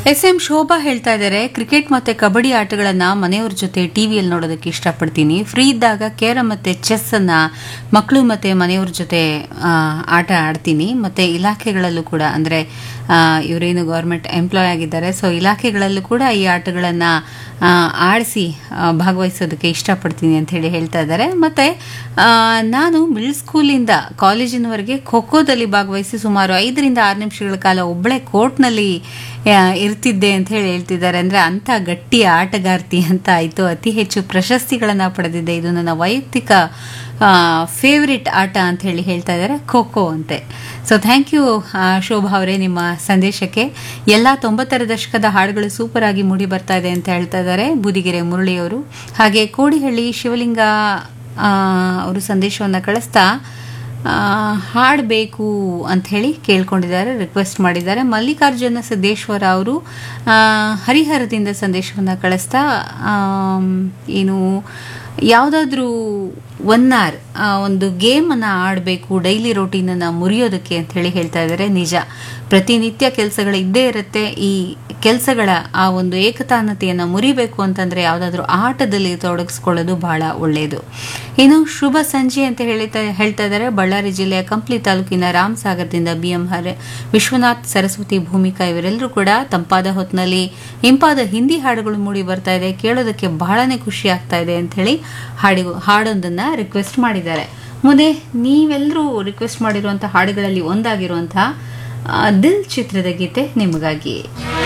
S M Shobha ಹೇಳ್ತಾ ಇದ್ದಾರೆ cricket ಮತ್ತೆ ಕಬಡ್ಡಿ ಆಟಗಳನ್ನ ಮನೆಯವ್ರ ಜೊತೆ ಟಿವಿಯಲ್ಲಿ ನೋಡೋದಕ್ಕೆ ಇಷ್ಟಪಡ್ತೀನಿ ಫ್ರೀ ಇದ್ದಾಗ ಕೇರಂ ಮತ್ತೆ ಚೆಸ್ ಅನ್ನ ಮಕ್ಕಳು ಮತ್ತೆ ಮನೆಯವ್ರ ಜೊತೆ ಆ, ಆಟ ಆಡ್ತೀನಿ ಮತ್ತೆ ಇಲಾಖೆಗಳಲ್ಲೂ ಕೂಡ ಅಂದ್ರೆ ಆ, ಇವರೇನು ಗೌರ್ಮೆಂಟ್ ಎಂಪ್ಲಾಯ್ ಆಗಿದ್ದಾರೆ ಸೊ ಇಲಾಖೆಗಳಲ್ಲೂ ಕೂಡ ಈ ಆಟಗಳನ್ನ ಆ, ಆಡಿಸಿ ಆ, ಭಾಗವಹಿಸೋದಕ್ಕೆ ಇಷ್ಟಪಡ್ತೀನಿ ಅಂತ ಹೇಳಿ ಹೇಳ್ತಾ ಇದ್ದಾರೆ ಮತ್ತೆ ಆ, ನಾನು ಮಿಡ್ಲ್ ಸ್ಕೂಲಿಂದ ಕಾಲೇಜಿನವರೆಗೆ ಖೋ ಖೋದಲ್ಲಿ ಭಾಗವಹಿಸಿ ಸುಮಾರು ಐದರಿಂದ ಆರು ನಿಮಿಷಗಳ ಕಾಲ ಒಬ್ಬಳೆ ಕೋರ್ಟ್ನಲ್ಲಿ ಆ, ಇರ್ತಿದ್ದೆ ಅಂತ ಹೇಳಿ ಹೇಳ್ತಿದ್ದಾರೆ ಅಂದ್ರೆ ಅಂತ ಗಟ್ಟಿ ಆಟಗಾರ್ತಿ ಅಂತ ಆಯ್ತು ಅತಿ ಹೆಚ್ಚು ಪ್ರಶಸ್ತಿಗಳನ್ನ ಪಡೆದಿದ್ದೆ ಇದು ನನ್ನ ವೈಯಕ್ತಿಕ ಫೇವ್ರೆಟ್ ಆಟ ಅಂತ ಹೇಳಿ ಹೇಳ್ತಾ ಇದ್ದಾರೆ ಖೋ ಖೋ ಅಂತೆ ಸೊ ಥ್ಯಾಂಕ್ ಯು ಶೋಭಾ ಅವರೇ ನಿಮ್ಮ ಸಂದೇಶಕ್ಕೆ ಎಲ್ಲ ತೊಂಬತ್ತರ ದಶಕದ ಹಾಡುಗಳು ಸೂಪರ್ ಆಗಿ ಮೂಡಿ ಬರ್ತಾ ಇದೆ ಅಂತ ಹೇಳ್ತಾ ಇದ್ದಾರೆ ಬೂದಿಗೆರೆ ಮುರಳಿಯವರು ಹಾಗೆ ಕೋಡಿಹಳ್ಳಿ ಶಿವಲಿಂಗ ಆ, ಅವರು ಸಂದೇಶವನ್ನು ಕಳಿಸ್ತಾ ಆ, ಹಾಡಬೇಕು ಅಂತ ಹೇಳಿ ಕೇಳ್ಕೊಂಡಿದ್ದಾರೆ ರಿಕ್ವೆಸ್ಟ್ ಮಾಡಿದ್ದಾರೆ ಮಲ್ಲಿಕಾರ್ಜುನ ಸಿದ್ದೇಶ್ವರ ಅವರು ಆ, ಹರಿಹರದಿಂದ ಸಂದೇಶವನ್ನು ಕಳಿಸ್ತಾ ಆಮ್, ಏನು ಯಾವುದಾದ್ರೂ ಒನ್ ಅವರ್ ಒಂದು ಗೇಮನ್ನು ಆಡಬೇಕು ಡೈಲಿ ರೋಟೀನನ್ನು ಮುರಿಯೋದಕ್ಕೆ ಅಂತ ಹೇಳಿ ಹೇಳ್ತಾ ಇದ್ದಾರೆ ನಿಜ ಪ್ರತಿನಿತ್ಯ ಕೆಲಸಗಳು ಇದ್ದೇ ಇರುತ್ತೆ ಈ ಕೆಲಸಗಳ ಆ ಒಂದು ಏಕತಾನತೆಯನ್ನು ಮುರಿಬೇಕು ಅಂತಂದ್ರೆ ಯಾವುದಾದ್ರೂ ಆಟದಲ್ಲಿ ತೊಡಗಿಸ್ಕೊಳ್ಳೋದು ಬಹಳ ಒಳ್ಳೆಯದು ಇನ್ನು ಶುಭ ಸಂಜೆ ಅಂತ ಹೇಳ್ತಾ ಹೇಳ್ತಾ ಇದ್ದಾರೆ ಬಳ್ಳಾರಿ ಜಿಲ್ಲೆಯ ಕಂಪ್ಲಿ ತಾಲೂಕಿನ ರಾಮಸಾಗರದಿಂದ ಬಿ ಎಂ ಹರ ವಿಶ್ವನಾಥ್ ಸರಸ್ವತಿ ಭೂಮಿಕಾ ಇವರೆಲ್ಲರೂ ಕೂಡ ತಂಪಾದ ಹೊತ್ತಿನಲ್ಲಿ ಇಂಪಾದ ಹಿಂದಿ ಹಾಡುಗಳು ಮೂಡಿ ಬರ್ತಾ ಇದೆ ಕೇಳೋದಕ್ಕೆ ಬಹಳನೇ ಖುಷಿ ಆಗ್ತಾ ಇದೆ ಅಂತ ಹೇಳಿ ಹಾಡಿ ಹಾಡೊಂದನ್ನ ರಿಕ್ವೆಸ್ಟ್ ಮಾಡಿದ್ದಾರೆ ಮುಂದೆ ನೀವೆಲ್ಲರೂ ರಿಕ್ವೆಸ್ಟ್ ಮಾಡಿರುವಂತಹ ಹಾಡುಗಳಲ್ಲಿ ಒಂದಾಗಿರುವಂತಹ ಆ, ದಿಲ್ ಚಿತ್ರದ ಗೀತೆ ನಿಮಗಾಗಿ